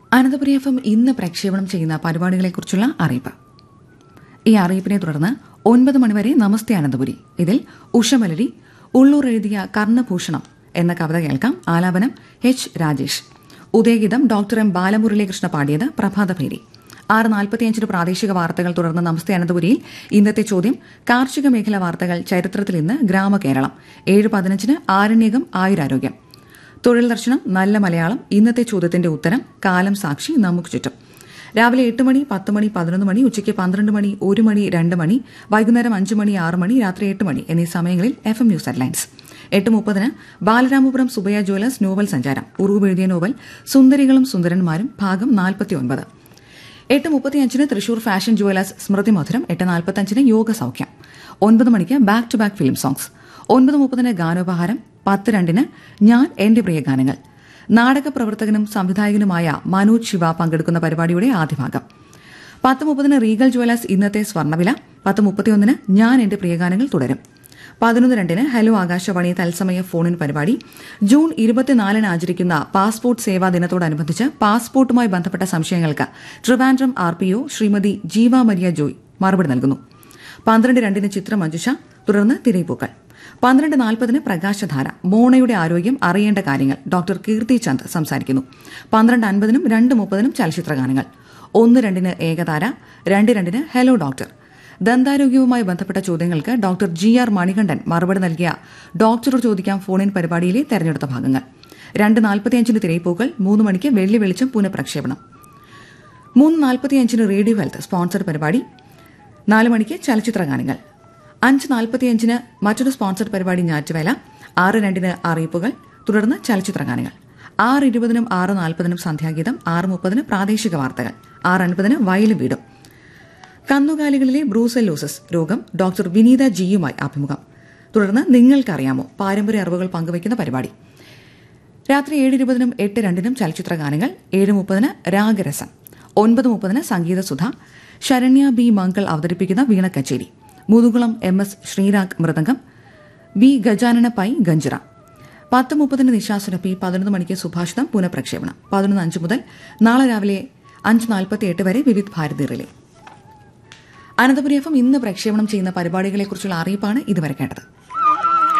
Ananthapuri F M ഇന്ന് പ്രക്ഷേപണം ചെയ്യുന്ന പരിപാടികളെക്കുറിച്ചുള്ള അറിയിപ്പ് ഈ അറിയിപ്പിനെ തുടർന്ന് ഒൻപത് മണിവരെ നമസ്തേ അനന്തപുരി ഇതിൽ ഉഷമലരി ഉള്ളൂർ എഴുതിയ കർണഭൂഷണം എന്ന കവിത കേൾക്കാം ആലാപനം എച്ച് രാജേഷ് ഉദയഗീതം ഡോക്ടർ എം ബാലമുരളീകൃഷ്ണ പാടിയത് പ്രഭാതഭേരി ആറ് നാൽപ്പത്തിയഞ്ചിന് പ്രാദേശിക വാർത്തകൾ തുടർന്ന് നമസ്തേ അനന്തപുരിയിൽ ഇന്നത്തെ ചോദ്യം കാർഷിക മേഖല വാർത്തകൾ ചരിത്രത്തിൽ ഇന്ന് ഗ്രാമകേരളം ഏഴ് പതിനഞ്ചിന് ആരണ്യകം ആയുരാരോഗ്യം തൊഴിൽ ദർശനം നല്ല മലയാളം ഇന്നത്തെ ചോദ്യത്തിന്റെ ഉത്തരം കാലം സാക്ഷി നമുക്ക് ചുറ്റും രാവിലെ എട്ട് മണി പത്ത് മണി പതിനൊന്ന് മണി ഉച്ചയ്ക്ക് പന്ത്രണ്ട് മണി ഒരു മണി രണ്ട് മണി വൈകുന്നേരം അഞ്ച് മണി ആറ് മണി രാത്രി എട്ട് മണി എന്നീ സമയങ്ങളിൽ എഫ് എം ന്യൂസ് ഹെഡ്ലൈൻസ് എട്ട് മുപ്പതിന് ബാലരാമപുരം സുബയ ജ്വല്ലേഴ്സ് നോവൽ സഞ്ചാരം ഉറുവ് എഴുതിയ നോവൽ സുന്ദരികളും സുന്ദരന്മാരും ഭാഗം നാൽപ്പത്തിയൊൻപത് എട്ട് മുപ്പത്തിയഞ്ചിന് തൃശൂർ ഫാഷൻ ജുവലേഴ്സ് സ്മൃതി മധുരം എട്ട് നാൽപ്പത്തഞ്ചിന് യോഗ സൗഖ്യം ഒൻപത് മണിക്ക് back to back film songs ഒൻപത് മുപ്പതിന് ഗാനോപഹാരം പത്ത് രണ്ടിന് ഞാൻ എന്റെ പ്രിയ ഗാനങ്ങൾ നാടക പ്രവർത്തകനും സംവിധായകനുമായ മനോജ് ശിവ പങ്കെടുക്കുന്ന പരിപാടിയുടെ ആദ്യ ഭാഗം പത്ത് മുപ്പതിന് റീഗൽ ജുവലേഴ്സ് ഇന്നത്തെ സ്വർണ്ണവില പത്ത് മുപ്പത്തിയൊന്നിന് ഞാൻ എന്റെ പ്രിയഗാനങ്ങൾ തുടരും പതിനൊന്ന് രണ്ടിന് ഹലോ ആകാശവാണി തത്സമയ ഫോണിൻ പരിപാടി ജൂൺ ഇരുപത്തിനാലിന് ആചരിക്കുന്ന പാസ്പോർട്ട് സേവാ ദിനത്തോടനുബന്ധിച്ച് പാസ്പോർട്ടുമായി ബന്ധപ്പെട്ട സംശയങ്ങൾക്ക് Trivandrum R P O Shrimati Jeeva Maria Joy മറുപടി നൽകുന്നു പന്ത്രണ്ട് രണ്ടിന് ചിത്രം മഞ്ജുഷ തുടർന്ന് തിരയിപ്പൂക്കൾ പന്ത്രണ്ട് നാൽപ്പതിന് പ്രകാശധാര മോണയുടെ ആരോഗ്യം അറിയേണ്ട കാര്യങ്ങൾ ഡോക്ടർ കീർത്തി ചന്ദ് സംസാരിക്കുന്നു പന്ത്രണ്ട് അൻപതിനും രണ്ട് മുപ്പതിനും ചലച്ചിത്ര ഗാനങ്ങൾ ഒന്ന് രണ്ടിന് ഏകതാര രണ്ട് രണ്ടിന് ഹലോ ഡോക്ടർ ദന്താരോഗ്യവുമായി ബന്ധപ്പെട്ട ചോദ്യങ്ങൾക്ക് ഡോക്ടർ ജി ആർ മണികണ്ഠൻ മറുപടി നൽകിയ ഡോക്ടറോട് ചോദിക്കാം ഫോണിൻ പരിപാടിയിലെ തെരഞ്ഞെടുത്ത ഭാഗങ്ങൾ രണ്ട് നാൽപ്പത്തിയഞ്ചിന് തിരയിപ്പൂക്കൾ മൂന്ന് മണിക്ക് വെള്ളി വെളിച്ചം പുനഃപ്രക്ഷേപണം മൂന്ന് നാൽപ്പത്തിയഞ്ചിന് റേഡിയോ ഹെൽത്ത് സ്പോൺസർഡ് പരിപാടി നാല് മണിക്ക് ചലച്ചിത്ര ഗാനങ്ങൾ അഞ്ച് നാൽപ്പത്തിയഞ്ചിന് മറ്റൊരു സ്പോൺസർഡ് പരിപാടി ഞാറ്റുവേല ആറ് രണ്ടിന് അറിയിപ്പുകൾ തുടർന്ന് ചലച്ചിത്ര ഗാനങ്ങൾ ആറ് ഇരുപതിനും ആറ് നാൽപ്പതിനും സന്ധ്യാഗീതം ആറ് മുപ്പതിന് പ്രാദേശിക വാർത്തകൾ ആറ് അൻപതിന് വയലും വീടും കന്നുകാലികളിലെ ബ്രൂസെല്ലോസിസ് രോഗം ഡോക്ടർ വിനീത ജിയുമായി അഭിമുഖം തുടർന്ന് നിങ്ങൾക്കറിയാമോ പാരമ്പര്യ അറിവുകൾ പങ്കുവയ്ക്കുന്ന പരിപാടി രാത്രി ഏഴ് ഇരുപതിനും എട്ട് രണ്ടിനും ചലച്ചിത്ര ഗാനങ്ങൾ ഏഴ് മുപ്പതിന് രാഗരസം ഒൻപത് മുപ്പതിന് സംഗീതസുധ ശരണ്യ ബി മംഗൾ അവതരിപ്പിക്കുന്ന വീണ കച്ചേരി മുതുകുളം എം എസ് ശ്രീരാഗ് മൃദംഗം ബി ഗജാനന പൈ ഗഞ്ചിറ പത്ത് മുപ്പതിന് നിശാസുരഭി പതിനൊന്ന് മണിക്ക് സുഭാഷിതം പുനഃപ്രക്ഷേപണം പതിനൊന്ന് അഞ്ച് മുതൽ നാളെ രാവിലെ അഞ്ച് നാൽപ്പത്തി എട്ട് വരെ Vividh Bharati relay Ananthapuri F M ഇന്ന് പ്രക്ഷേപണം ചെയ്യുന്ന പരിപാടികളെക്കുറിച്ചുള്ള അറിയിപ്പാണ് ഇതുവരെ കേട്ടത്